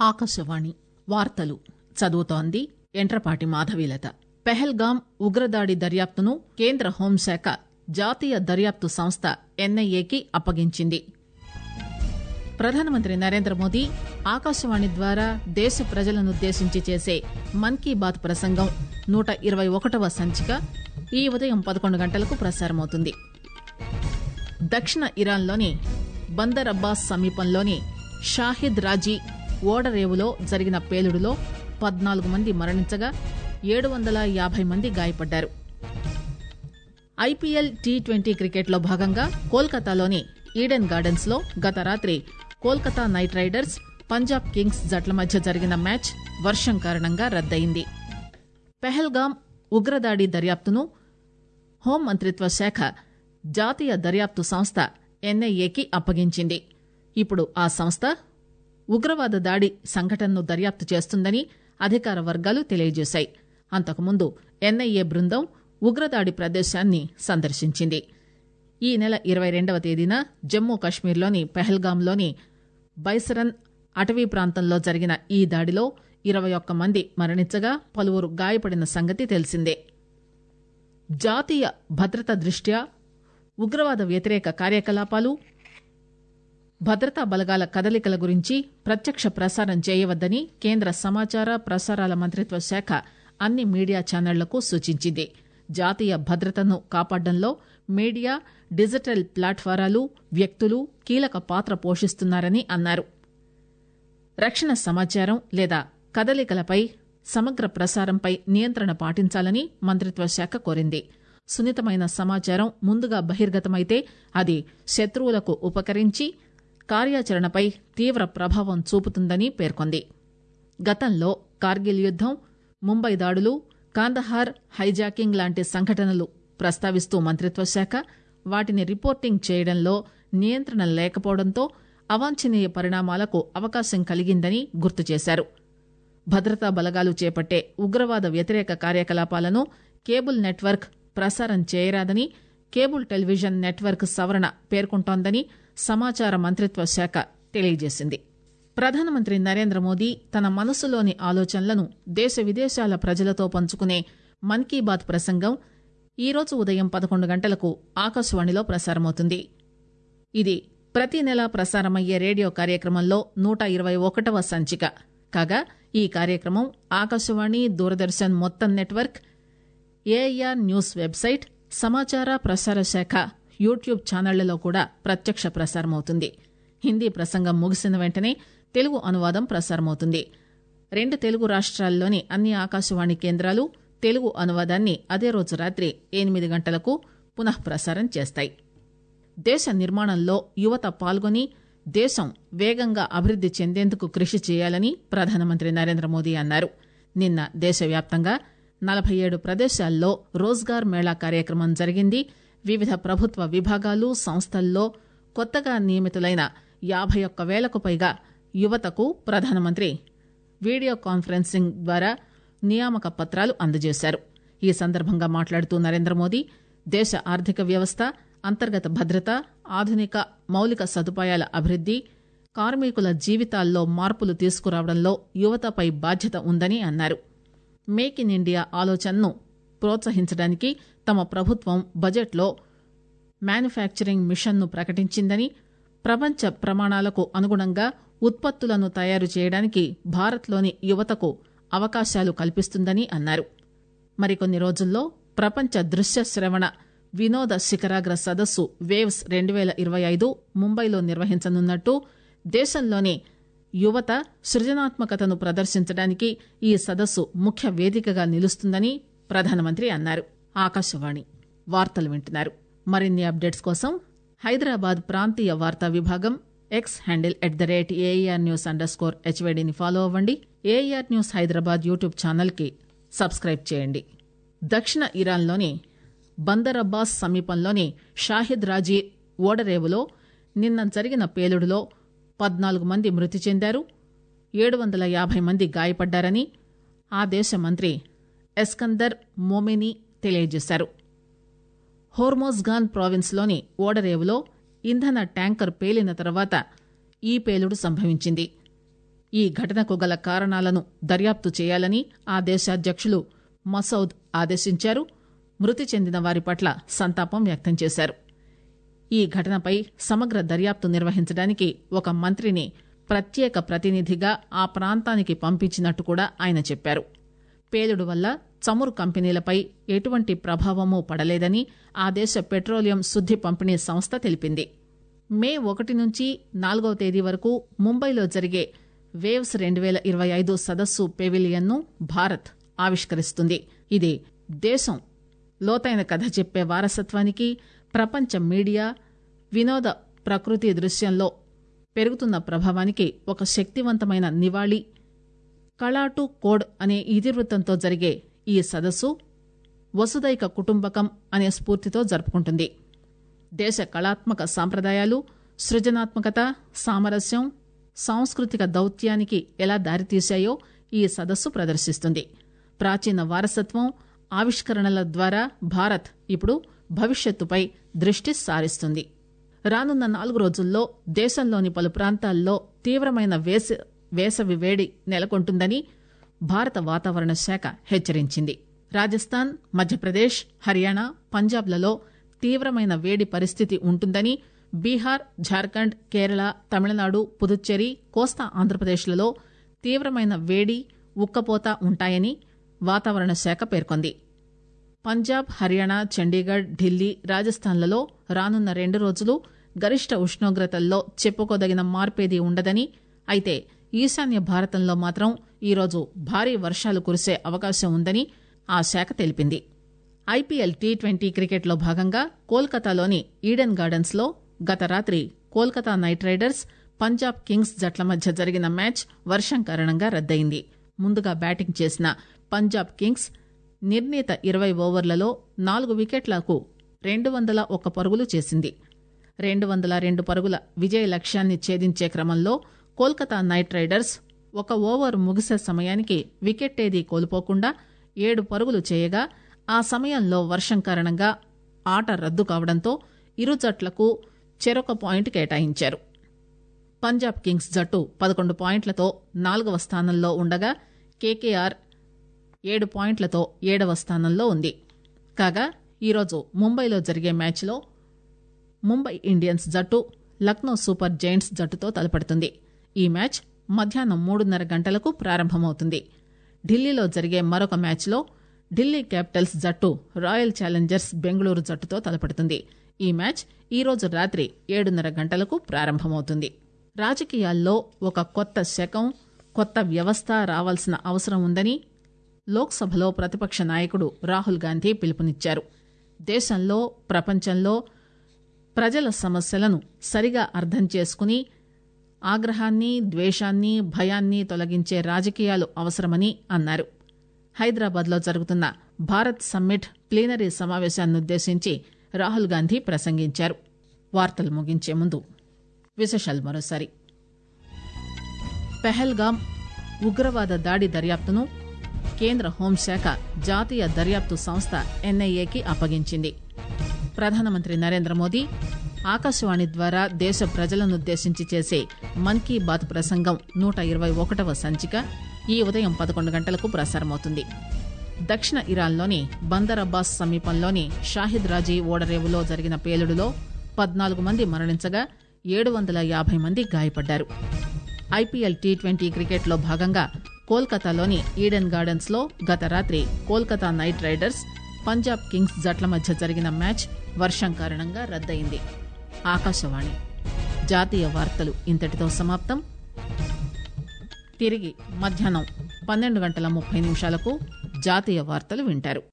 ఆకాశవాణి వార్తలు చదువుతోంది ఎంట్రపాటి మాధవీలత పెహల్గాం ఉగ్రదాడి దర్యాప్తును కేంద్ర హోంశాఖ జాతీయ దర్యాప్తు సంస్థ ఎన్ఐఏకి అప్పగించింది ప్రధానమంత్రి నరేంద్ర మోదీ ఆకాశవాణి ద్వారా దేశ ప్రజలనుద్దేశించి చేసే మన్ కీ బాత్ ప్రసంగం నూట ఇరవై ఒకటవ సంచిక ఈ ఉదయం పదకొండు గంటలకు ప్రసారమవుతుంది దక్షిణ ఇరాన్లోని బందర్ అబ్బాస్ సమీపంలోని షాహిద్ రాజీ ఓడరేవులో జరిగిన పేలుడులో పద్నాలుగు మంది మరణించగా ఏడు వందల యాభై మంది గాయపడ్డారు ఐపీఎల్ టీ ట్వంటీ క్రికెట్లో భాగంగా కోల్కతాలోని ఈడెన్ గార్డెన్స్ లో గత రాత్రి Kolkata Knight Riders Punjab Kings జట్ల మధ్య జరిగిన మ్యాచ్ వర్షం కారణంగా రద్దయింది పెహల్గాం ఉగ్రదాడి దర్యాప్తును హోం మంత్రిత్వ శాఖ జాతీయ దర్యాప్తు సంస్థ ఎన్ఐఏకి అప్పగించింది ఇప్పుడు ఆ సంస్థ ఉగ్రవాద దాడి సంఘటనను దర్యాప్తు చేస్తుందని అధికార వర్గాలు తెలియజేశాయి అంతకుముందు ఎన్ఐఏ బృందం ఉగ్రదాడి ప్రదేశాన్ని సందర్శించింది ఈ నెల ఇరవై రెండవ తేదీన జమ్మూ కశ్మీర్లోని పెహల్గాంలోని బైసరన్ అటవీ ప్రాంతంలో జరిగిన ఈ దాడిలో ఇరవై ఒక్క మంది మరణించగా పలువురు గాయపడిన సంగతి తెలిసిందే జాతీయ భద్రత దృష్ట్యా ఉగ్రవాద వ్యతిరేక కార్యకలాపాలు భద్రతా బలగాల కదలికల గురించి ప్రత్యక్ష ప్రసారం చేయవద్దని కేంద్ర సమాచార ప్రసారాల మంత్రిత్వ శాఖ అన్ని మీడియా ఛానళ్లకు సూచించింది జాతీయ భద్రతను కాపాడడంలో మీడియా డిజిటల్ ప్లాట్ఫారాలు వ్యక్తులు కీలక పాత్ర పోషిస్తున్నారని అన్నారు రక్షణ సమాచారం లేదా కదలికలపై సమగ్ర ప్రసారంపై నియంత్రణ పాటించాలని మంత్రిత్వ శాఖ కోరింది సున్నితమైన సమాచారం ముందుగా బహిర్గతమైతే అది శత్రువులకు ఉపకరించి కార్యాచరణపై తీవ్ర ప్రభావం చూపుతుందని పేర్కొంది గతంలో కార్గిల్ యుద్దం ముంబై దాడులు కాందహార్ హైజాకింగ్ లాంటి సంఘటనలు ప్రస్తావిస్తూ మంత్రిత్వ శాఖ వాటిని రిపోర్టింగ్ చేయడంలో నియంత్రణ లేకపోవడంతో అవాంఛనీయ పరిణామాలకు అవకాశం కలిగిందని గుర్తు చేశారు భద్రతా బలగాలు చేపట్టే ఉగ్రవాద వ్యతిరేక కార్యకలాపాలను కేబుల్ నెట్వర్క్ ప్రసారం చేయరాదని కేబుల్ టెలివిజన్ నెట్వర్క్ సవరణ పేర్కొంటోందని సమాచార మంత్రిత్వ శాఖ తెలియజేసింది ప్రధానమంత్రి నరేంద్ర మోదీ తన మనసులోని ఆలోచనలను దేశ విదేశాల ప్రజలతో పంచుకునే మన్ కీ బాత్ ప్రసంగం ఈరోజు ఉదయం పదకొండు గంటలకు ఆకాశవాణిలో ప్రసారమవుతుంది ఇది ప్రతి నెలా ప్రసారమయ్యే రేడియో కార్యక్రమంలో నూట ఇరవై ఒకటవ సంచిక కాగా ఈ కార్యక్రమం ఆకాశవాణి దూరదర్శన్ మొత్తం నెట్వర్క్ ఏఐఆర్ న్యూస్ వెబ్సైట్ సమాచార ప్రసార శాఖ యూట్యూబ్ ఛానళ్లలో కూడా ప్రత్యక్ష ప్రసారమవుతుంది హిందీ ప్రసంగం ముగిసిన వెంటనే తెలుగు అనువాదం ప్రసారమవుతుంది రెండు తెలుగు రాష్ట్రాల్లోని అన్ని ఆకాశవాణి కేంద్రాలు తెలుగు అనువాదాన్ని అదే రోజు రాత్రి ఎనిమిది గంటలకు పునః ప్రసారం చేస్తాయి దేశ నిర్మాణంలో యువత పాల్గొని దేశం వేగంగా అభివృద్ది చెందేందుకు కృషి చేయాలని ప్రధానమంత్రి నరేంద్ర మోదీ అన్నారు నిన్న దేశవ్యాప్తంగా నలభై ఏడు ప్రదేశాల్లో రోజ్గార్ మేళా కార్యక్రమం జరిగింది వివిధ ప్రభుత్వ విభాగాలు సంస్థల్లో కొత్తగా నియమితులైన యాభై ఒక్క వేలకు పైగా యువతకు ప్రధానమంత్రి వీడియో కాన్ఫరెన్సింగ్ ద్వారా నియామక పత్రాలు అందజేశారు ఈ సందర్భంగా మాట్లాడుతూ నరేంద్ర మోదీ దేశ ఆర్థిక వ్యవస్థ అంతర్గత భద్రత ఆధునిక మౌలిక సదుపాయాల అభివృద్ది కార్మికుల జీవితాల్లో మార్పులు తీసుకురావడంలో యువతపై బాధ్యత ఉందని అన్నారు మేక్ ఇన్ ఇండియా ఆలోచనను ప్రోత్సహించడానికి తమ ప్రభుత్వం బడ్జెట్లో మ్యానుఫ్యాక్చరింగ్ మిషన్ను ప్రకటించిందని ప్రపంచ ప్రమాణాలకు అనుగుణంగా ఉత్పత్తులను తయారు చేయడానికి భారత్లోని యువతకు అవకాశాలు కల్పిస్తుందని అన్నారు మరికొన్ని రోజుల్లో ప్రపంచ దృశ్య శ్రవణ వినోద శిఖరాగ్ర సదస్సు వేవ్స్ రెండు పేల ఇరవై ఐదు ముంబైలో నిర్వహించనున్నట్టు దేశంలోని యువత సృజనాత్మకతను ప్రదర్శించడానికి ఈ సదస్సు ముఖ్య వేదికగా నిలుస్తుందని ప్రధానమంత్రి అన్నారు ఆకాశవాణి వార్తలు వింటున్నారు మరిన్ని అప్డేట్స్ కోసం హైదరాబాద్ ప్రాంతీయ వార్తా విభాగం X handle at the rate AIR news underscore స్కోర్ హెచ్వైడీని ఫాలో అవ్వండి AIR news Hyderabad YouTube channel కి సబ్స్క్రైబ్ చేయండి దక్షిణ ఇరాన్లోని బందర్ అబ్బాస్ సమీపంలోని షాహిద్ రాజీ ఓడరేవులో నిన్న జరిగిన పేలుడులో పద్నాలుగు మంది మృతి చెందారు ఏడు వందల యాభై మంది గాయపడ్డారని ఆ దేశ మంత్రి ఎస్కందర్ మోమిని తెలియజేశారు హోర్మోజ్గాన్ ప్రావిన్స్లోని ఓడరేవులో ఇంధన ట్యాంకర్ పేలిన తర్వాత ఈ పేలుడు సంభవించింది ఈ ఘటనకు గల కారణాలను దర్యాప్తు చేయాలని ఆ దేశ అధ్యక్షులు మసౌద్ ఆదేశించారు మృతి చెందిన వారి పట్ల సంతాపం వ్యక్తం చేశారు ఈ ఘటనపై సమగ్ర దర్యాప్తు నిర్వహించడానికి ఒక మంత్రిని ప్రత్యేక ప్రతినిధిగా ఆ ప్రాంతానికి పంపించినట్టు కూడా ఆయన చెప్పారు పేలుడు వల్ల చమురు కంపెనీలపై ఎటువంటి ప్రభావమూ పడలేదని ఆ దేశ పెట్రోలియం శుద్ది పంపిణీ సంస్థ తెలిపింది మే ఒకటి నుంచి నాలుగవ తేదీ వరకు ముంబైలో జరిగే వేవ్స్ రెండు వేల ఇరవై ఐదు సదస్సు పెవిలియన్ను భారత్ ఆవిష్కరిస్తుంది ఇది దేశం లోతైన కథ చెప్పే వారసత్వానికి ప్రపంచ మీడియా వినోద ప్రకృతి దృశ్యంలో పెరుగుతున్న ప్రభావానికి ఒక శక్తివంతమైన నివాళి కళాటు కోడ్ అనే ఇతివృత్తంతో జరిగే ఈ సదస్సు వసుదైక కుటుంబకం అనే స్ఫూర్తితో జరుపుకుంటుంది దేశ కళాత్మక సాంప్రదాయాలు సృజనాత్మకత సామరస్యం సాంస్కృతిక దౌత్యానికి ఎలా దారితీశాయో ఈ సదస్సు ప్రదర్శిస్తుంది ప్రాచీన వారసత్వం ఆవిష్కరణల ద్వారా భారత్ ఇప్పుడు భవిష్యత్తుపై దృష్టి సారిస్తుంది రానున్న నాలుగు రోజుల్లో దేశంలోని పలు ప్రాంతాల్లో తీవ్రమైన వేస వేసవి వేడి నెలకొంటుందని భారత వాతావరణ శాఖ హెచ్చరించింది రాజస్థాన్ మధ్యప్రదేశ్ హర్యానా పంజాబ్లలో తీవ్రమైన వేడి పరిస్థితి ఉంటుందని బీహార్ జార్ఖండ్ కేరళ తమిళనాడు పుదుచ్చేరి కోస్తా ఆంధ్రప్రదేశ్లలో తీవ్రమైన వేడి ఉక్కపోత ఉంటాయని వాతావరణ శాఖ పేర్కొంది పంజాబ్ హర్యానా చండీగఢ్ ఢిల్లీ రాజస్థాన్లలో రానున్న రెండు రోజులు గరిష్ట ఉష్ణోగ్రతల్లో చెప్పుకోదగిన మార్పేదీ ఉండదని అయితే ఈశాన్య భారతంలో మాత్రం ఈరోజు భారీ వర్షాలు కురిసే అవకాశం ఉందని ఆ శాఖ తెలిపింది ఐపీఎల్ టీ ట్వంటీ క్రికెట్లో భాగంగా కోల్కతాలోని ఈడెన్ గార్డెన్స్ లో గత రాత్రి Kolkata Knight Riders Punjab Kings జట్ల మధ్య జరిగిన మ్యాచ్ వర్షం కారణంగా రద్దయింది ముందుగా బ్యాటింగ్ చేసిన పంజాబ్ కింగ్స్ నిర్ణీత ఇరవై ఓవర్లలో నాలుగు వికెట్లకు రెండు వందల ఒక్క పరుగులు చేసింది రెండు వందల రెండు పరుగుల విజయ లక్ష్యాన్ని ఛేదించే క్రమంలో కోల్కతా నైట్ రైడర్స్ ఒక ఓవర్ ముగిసే సమయానికి వికెట్టేదీ కోల్పోకుండా ఏడు పరుగులు చేయగా ఆ సమయంలో వర్షం కారణంగా ఆట రద్దు కావడంతో ఇరు జట్లకు చెరొక పాయింట్ కేటాయించారు పంజాబ్ కింగ్స్ జట్టు పదకొండు పాయింట్లతో నాలుగవ స్థానంలో ఉండగా కేకేఆర్ ఏడు పాయింట్లతో ఏడవ స్థానంలో ఉంది కాగా ఈరోజు ముంబైలో జరిగే మ్యాచ్లో ముంబై ఇండియన్స్ జట్టు లక్నో సూపర్ జైంట్స్ జట్టుతో తలపడుతుంది ఈ మ్యాచ్ మధ్యాహ్నం మూడున్నర గంటలకు ప్రారంభమవుతుంది ఢిల్లీలో జరిగే మరొక మ్యాచ్లో ఢిల్లీ క్యాపిటల్స్ జట్టు రాయల్ ఛాలెంజర్స్ బెంగళూరు జట్టుతో తలపడుతుంది ఈ మ్యాచ్ ఈరోజు రాత్రి ఏడున్నర గంటలకు ప్రారంభమవుతుంది రాజకీయాల్లో ఒక కొత్త శకం కొత్త వ్యవస్థ రావాల్సిన అవసరం ఉందని లోక్సభలో ప్రతిపక్ష నాయకుడు రాహుల్ గాంధీ పిలుపునిచ్చారు దేశంలో ప్రపంచంలో ప్రజల సమస్యలను సరిగా అర్థం చేసుకుని ఆగ్రహాన్ని ద్వేషాన్ని భయాన్ని తొలగించే రాజకీయాలు అవసరమని అన్నారు హైదరాబాద్లో జరుగుతున్న భారత్ సమ్మిట్ ప్లీనరీ సమావేశాన్నుద్దేశించి రాహుల్ గాంధీ ప్రసంగించారు వార్తలు ముగించే ముందు విశేషాలు మరోసారి పెహల్గాం ఉగ్రవాద దాడి దర్యాప్తును కేంద్ర హోంశాఖ జాతీయ దర్యాప్తు సంస్థ ఎన్ఐఏకి అప్పగించింది ప్రధానమంత్రి నరేంద్ర మోదీ ఆకాశవాణి ద్వారా దేశ ప్రజలనుద్దేశించి చేసే మన్ కీ బాత్ ప్రసంగం నూట ఇరవై ఒకటవ సంచిక ఈ ఉదయం పదకొండు గంటలకు ప్రసారమవుతుంది దక్షిణ ఇరాన్లోని బందర్ అబ్బాస్ సమీపంలోని షాహిద్ రాజీ ఓడరేవులో జరిగిన పేలుడులో పద్నాలుగు మంది మరణించగా ఏడు వందల యాభై మంది గాయపడ్డారు ఐపీఎల్ టీ ట్వంటీ క్రికెట్లో భాగంగా కోల్కతాలోని ఈడెన్ గార్డెన్స్ లో గత రాత్రి Kolkata Knight Riders Punjab Kings జట్ల మధ్య జరిగిన మ్యాచ్ వర్షం కారణంగా రద్దయింది ఆకాశవాణి జాతీయ వార్తలు ఇంతటితో సమాప్తం తిరిగి మధ్యాహ్నం పన్నెండు గంటల ముప్పై నిమిషాలకు జాతీయ వార్తలు వింటారు